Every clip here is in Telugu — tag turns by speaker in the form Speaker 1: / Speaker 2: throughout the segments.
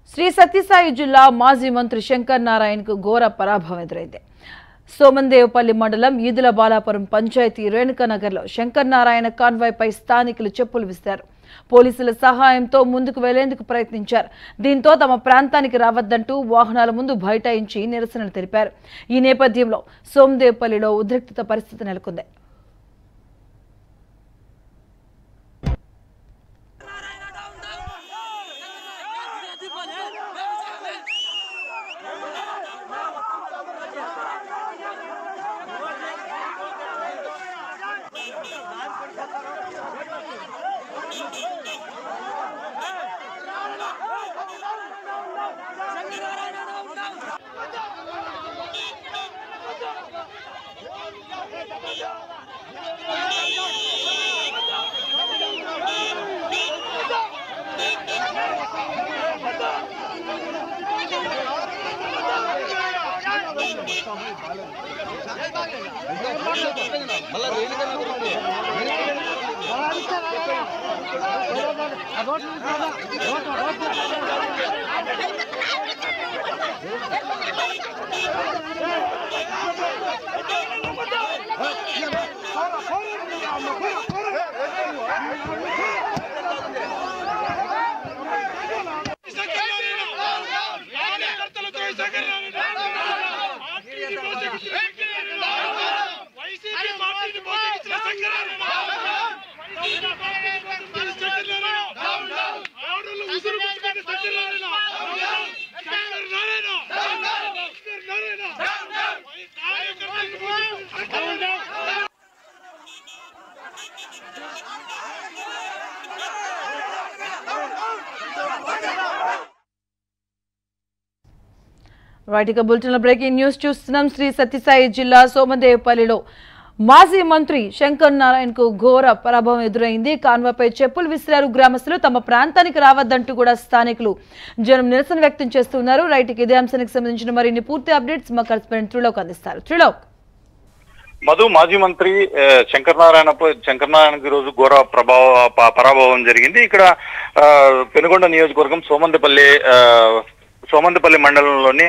Speaker 1: శ్రీ సత్యసాయి జిల్లా మాజీ మంత్రి శంకర్ నారాయణకు ఘోర పరాభవం ఎదురైంది సోమందేవపల్లి మండలం ఈదుల బాలాపురం పంచాయతీ రేణుకానగర్లో శంకర్ నారాయణ కాన్వాయ్పై స్థానికులు చెప్పులు విసిరారు పోలీసుల సహాయంతో ముందుకు వెళ్లేందుకు ప్రయత్నించారు దీంతో తమ ప్రాంతానికి రావద్దంటూ వాహనాల ముందు బైఠాయించి నిరసనలు తెలిపారు ఈ నేపథ్యంలో సోమదేవపల్లిలో ఉద్రిక్తత పరిస్థితి నెలకొంది
Speaker 2: వైసీపీ పార్టీని మోసగించిన శంకరనారాయణ ఆడోళ్ళు ఉసురు పుచ్చుకున్న శంకరనారాయణ శంకరనారాయణ శంకరనారాయణ కార్యకర్తలను మోసగించిన శంకరనారాయణ
Speaker 1: వాటిక బులెటిన్ బ్రేకింగ్ న్యూస్ చూస్తున్నాం శ్రీ సత్యసాయి జిల్లా సోమదేవపల్లిలో మాజీ మంత్రి శంకర్ నారాయణ్ కు ఘోర పరాభవం ఎదురైంది కాన్వాపై చెప్పులు విసిరారు గ్రామస్తులు తమ ప్రాంతానికి రావద్దంటూ కూడా స్థానికులు జనం నిరసన వ్యక్తం చేస్తున్నారు రైట్కి ఇదే అంశానికి సంబంధించిన మరిన్ని పూర్తి అప్డేట్స్ మా కరెస్పాండెంట్ త్రిలోక్ అందిస్తారు త్రిలోక్
Speaker 3: మధు మాజీ మంత్రి ఆ, శంకర్ నారాయణ శంకర్ నారాయణకి ఈ రోజు ఘోర ప్రభావ ప- పరాభవం జరిగింది ఇక్కడ ఆ, పెనుగొండ నియోజకవర్గం సోమందపల్లి ఆ, సోమందపల్లి మండలంలోని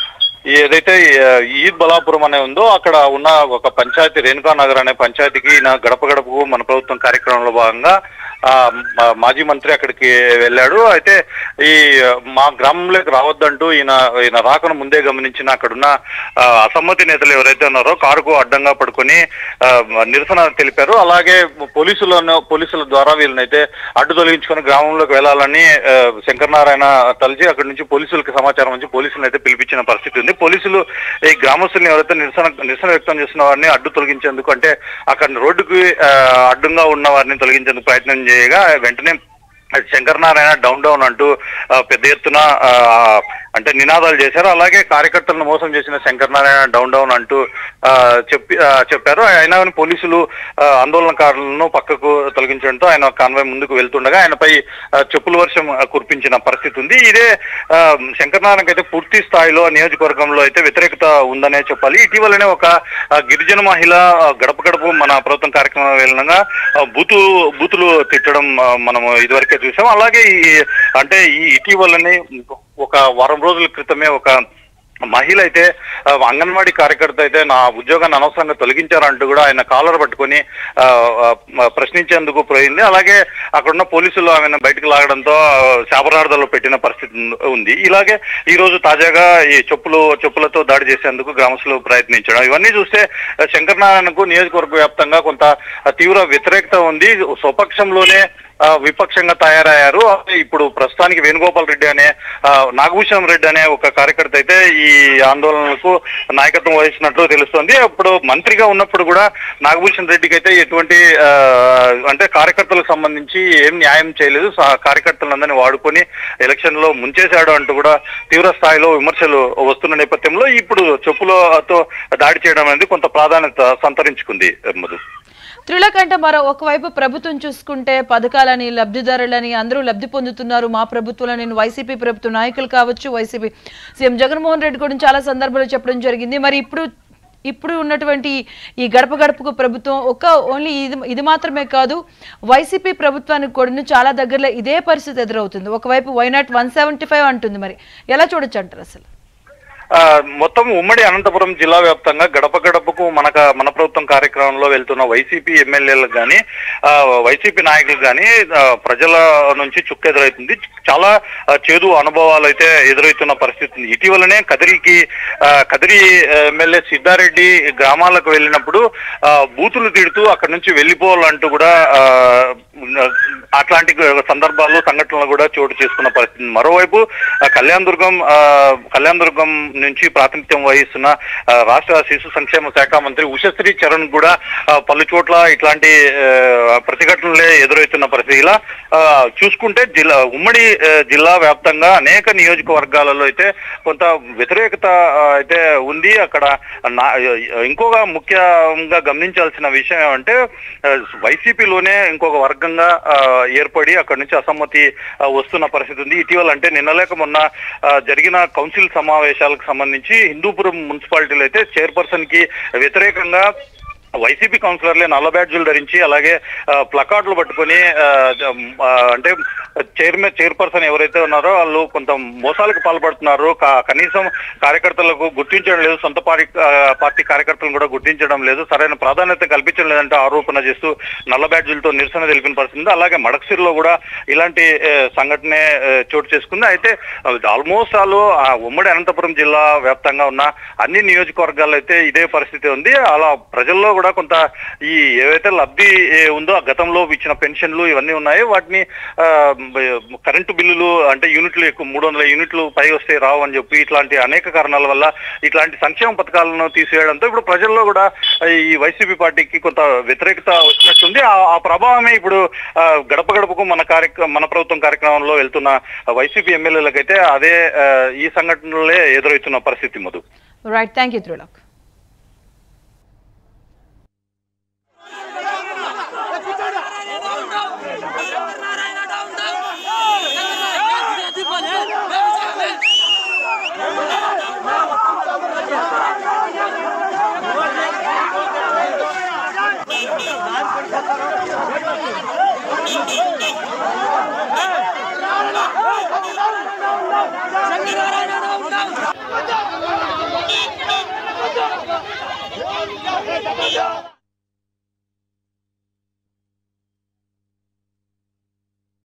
Speaker 3: ఏదైతే ఆ, ఈద్ బలాపురం అనే ఉందో అక్కడ ఉన్న ఒక పంచాయతీ రేణుకా నగర్ అనే పంచాయతీకి ఈయన గడప గడపకు మన ప్రభుత్వం కార్యక్రమంలో భాగంగా ఆ, మా- మాజీ మంత్రి అక్కడికి వెళ్ళాడు అయితే ఈ మా గ్రామంలోకి రావద్దంటూ ఈయన ఈయన రాకను ముందే గమనించిన అక్కడున్న ఆ, అసమ్మతి నేతలు ఎవరైతే ఉన్నారో కారుకు అడ్డంగా పడుకొని ఆ, నిరసన తెలిపారు అలాగే పోలీసులను పోలీసుల ద్వారా వీళ్ళనైతే అడ్డు తొలగించుకొని గ్రామంలోకి వెళ్ళాలని ఆ, శంకరనారాయణ తలిచి అక్కడి నుంచి పోలీసులకు సమాచారం వచ్చి పోలీసులను అయితే పిలిపించిన పరిస్థితి ఉంది పోలీసులు ఈ గ్రామస్తుల్ని ఎవరైతే నిరసన నిరసన వ్యక్తం చేస్తున్న వారిని అడ్డు తొలగించేందుకు అంటే అక్కడ రోడ్డుకి ఆ, అడ్డంగా ఉన్న వారిని తొలగించేందుకు ప్రయత్నం చేయగా వెంటనే శంకరనారాయణ డౌన్ డౌన్ అంటూ ఆ, పెద్ద ఎత్తున ఆ, అంటే నినాదాలు చేశారు అలాగే కార్యకర్తలను మోసం చేసిన శంకరనారాయణ డౌన్ డౌన్ అంటూ ఆ, చెప్పి ఆ, చెప్పారు అయినా కానీ పోలీసులు ఆ, ఆందోళనకారులను పక్కకు తొలగించడంతో ఆయన కాన్వాయ్ ముందుకు వెళ్తుండగా ఆయనపై ఆ, చెప్పుల వర్షం ఆ, కురిపించిన పరిస్థితి ఉంది ఇదే ఆ, శంకరనారాయణకి అయితే పూర్తి స్థాయిలో నియోజకవర్గంలో అయితే వ్యతిరేకత ఉందనే చెప్పాలి ఇటీవలనే ఒక ఆ, గిరిజన మహిళ ఆ, గడప గడప మన ప్రభుత్వం కార్యక్రమం వెళ్ళినగా ఆ, బూతు బూతులు తిట్టడం ఆ, మనము ఇదివరకే చూసాం అలాగే ఈ అంటే ఈ ఇటీవలనే ఒక వారం రోజుల క్రితమే ఒక మహిళ అయితే ఆ, అంగన్వాడీ కార్యకర్త అయితే నా ఉద్యోగాన్ని అనవసరంగా తొలగించారంటూ కూడా ఆయన కాలర్ పట్టుకొని ఆ, ఆ, ప్రశ్నించేందుకు పోయింది అలాగే అక్కడున్న పోలీసులు ఆమెను బయటకు లాగడంతో ఆ, శాపనార్థాలు పెట్టిన పరిస్థితి ఉంది- ఉంది ఇలాగే ఈ రోజు తాజాగా ఈ చెప్పులు చెప్పులతో దాడి చేసేందుకు గ్రామస్తులు ప్రయత్నించడం ఇవన్నీ చూస్తే ఆ, శంకర్ నారాయణకు నియోజకవర్గ వ్యాప్తంగా కొంత ఆ, తీవ్ర వ్యతిరేకత ఉంది స్వపక్షంలోనే ఆ, విపక్షంగా తయారయ్యారు అలాగే ఇప్పుడు ప్రస్తుతానికి వేణుగోపాల్ రెడ్డి అనే ఆ, నాగభూషణం రెడ్డి అనే ఒక కార్యకర్త అయితే ఈ ఆందోళనలకు నాయకత్వం వహిస్తున్నట్లు తెలుస్తోంది అప్పుడు మంత్రిగా ఉన్నప్పుడు కూడా నాగభూషణ్ రెడ్డికి అయితే ఎటువంటి ఆ, అంటే కార్యకర్తలకు సంబంధించి ఏం న్యాయం చేయలేదు సా- కార్యకర్తలందరినీ వాడుకొని ఎలక్షన్ లో ముంచేశాడు అంటూ కూడా తీవ్ర స్థాయిలో విమర్శలు వస్తున్న నేపథ్యంలో ఇప్పుడు చెప్పులతో దాడి చేయడం అనేది కొంత ప్రాధాన్యత సంతరించుకుంది మధు
Speaker 1: త్రిలోక్ అంటే మరో ఒకవైపు ప్రభుత్వం చూసుకుంటే పథకాలని లబ్ధిదారులని అందరూ లబ్ధి పొందుతున్నారు మా ప్రభుత్వంలో నేను వైసీపీ ప్రభుత్వ నాయకులు కావచ్చు వైసీపీ సీఎం జగన్మోహన్ రెడ్డి కూడా చాలా సందర్భాలు చెప్పడం జరిగింది మరి ఇప్పుడు ఇప్పుడు ఉన్నటువంటి ఈ గడప గడపకు ప్రభుత్వం ఒక ఓన్లీ ఇది ఇది మాత్రమే కాదు వైసీపీ ప్రభుత్వానికి కూడా చాలా దగ్గరలో ఇదే పరిస్థితి ఎదురవుతుంది ఒకవైపు వైనాట్ వన్ సెవెంటీ ఫైవ్ అంటుంది మరి ఎలా చూడొచ్చు అంటారు అసలు
Speaker 3: ఆ, మొత్తం ఉమ్మడి అనంతపురం జిల్లా వ్యాప్తంగా గడప గడపకు మనక మన ప్రభుత్వం కార్యక్రమంలో వెళ్తున్న వైసీపీ ఎమ్మెల్యేలకు కానీ వైసీపీ నాయకులకు కానీ ప్రజల నుంచి చుక్క ఎదురవుతుంది చాలా ఆ, చేదు అనుభవాలు అయితే ఎదురవుతున్న పరిస్థితి ఉంది ఇటీవలనే కదిరికి ఆ, కదిరి ఎమ్మెల్యే సిద్ధారెడ్డి గ్రామాలకు వెళ్ళినప్పుడు ఆ, బూతులు తిడుతూ అక్కడి నుంచి వెళ్ళిపోవాలంటూ కూడా ఆ, అట్లాంటి సందర్భాలు సంఘటనలు కూడా చోటు చేసుకున్న పరిస్థితి మరోవైపు ఆ, కళ్యాణ్ దుర్గం ఆ, కళ్యాణ్ దుర్గం నుంచి ప్రాతినిధ్యం వహిస్తున్న ఆ, రాష్ట్ర శిశు సంక్షేమ శాఖ మంత్రి ఉషశ్రీ చరణ్ కూడా ఆ, పలు చోట్ల ఇట్లాంటి ఆ, ప్రతిఘటనలే ఎదురవుతున్న పరిస్థితి ఇలా ఆ, చూసుకుంటే జిల్లా ఉమ్మడి ఆ, జిల్లా వ్యాప్తంగా అనేక నియోజకవర్గాలలో అయితే కొంత వ్యతిరేకత ఆ, అయితే ఉంది అక్కడ నా ఇంకొక ముఖ్యంగా గమనించాల్సిన విషయం ఏమంటే ఆ, వైసీపీలోనే ఇంకొక వర్గంగా ఆ, ఏర్పడి అక్కడి నుంచి అసమ్మతి ఆ, వస్తున్న పరిస్థితి ఉంది ఇటీవల అంటే నిన్న లేక మొన్న ఆ, జరిగిన కౌన్సిల్ సమావేశాలకు సంబంధించి హిందూపురం మున్సిపాలిటీలో అయితే చైర్పర్సన్ కి వ్యతిరేకంగా వైసీపీ కౌన్సిలర్లే నల్ల బ్యాడ్జీలు ధరించి అలాగే ఆ, ప్లకార్డులు పట్టుకొని ఆ, ఆ, అంటే చైర్మన్ చైర్పర్సన్ ఎవరైతే ఉన్నారో వాళ్ళు కొంత మోసాలకు పాల్పడుతున్నారు కా- కనీసం కార్యకర్తలకు గుర్తించడం లేదు సొంత పార్టీ ఆ, పార్టీ కార్యకర్తలను కూడా గుర్తించడం లేదు సరైన ప్రాధాన్యత కల్పించడం లేదంటే ఆరోపణ చేస్తూ నల్ల బ్యాడ్జీలతో నిరసన తెలిపిన పరిస్థితి ఉంది. అలాగే మడక్సిరిలో కూడా ఇలాంటి ఆ, సంఘటనే ఆ, చోటు చేసుకుంది అయితే ఆల్మోస్ట్ ఆల్ ఆ ఉమ్మడి అనంతపురం జిల్లా వ్యాప్తంగా ఉన్న అన్ని నియోజకవర్గాల్లో అయితే ఇదే పరిస్థితి ఉంది అలా ప్రజల్లో కూడా కొంత ఈ ఏవైతే లబ్ధి ఏ, ఉందో ఆ గతంలో ఇచ్చిన పెన్షన్లు ఇవన్నీ ఉన్నాయి వాటిని ఆ, బ- కరెంటు బిల్లులు అంటే యూనిట్లు ఎక్కువ మూడు వందల యూనిట్లు పై వస్తే రావు అని చెప్పి ఇట్లాంటి అనేక కారణాల వల్ల ఇట్లాంటి సంక్షేమ పథకాలను తీసివేయడంతో ఇప్పుడు ప్రజల్లో కూడా ఈ వైసీపీ పార్టీకి కొంత వ్యతిరేకత వచ్చినట్టుంది ఆ- ఆ ప్రభావమే ఇప్పుడు ఆ, గడప గడపకు మన కార్యక్రమం మన ప్రభుత్వం కార్యక్రమంలో వెళ్తున్న వైసీపీ ఎమ్మెల్యేలకైతే అదే ఆ, ఈ సంఘటనలే ఎదురవుతున్న పరిస్థితి Madhu
Speaker 1: right thank you Trilok
Speaker 2: Hey,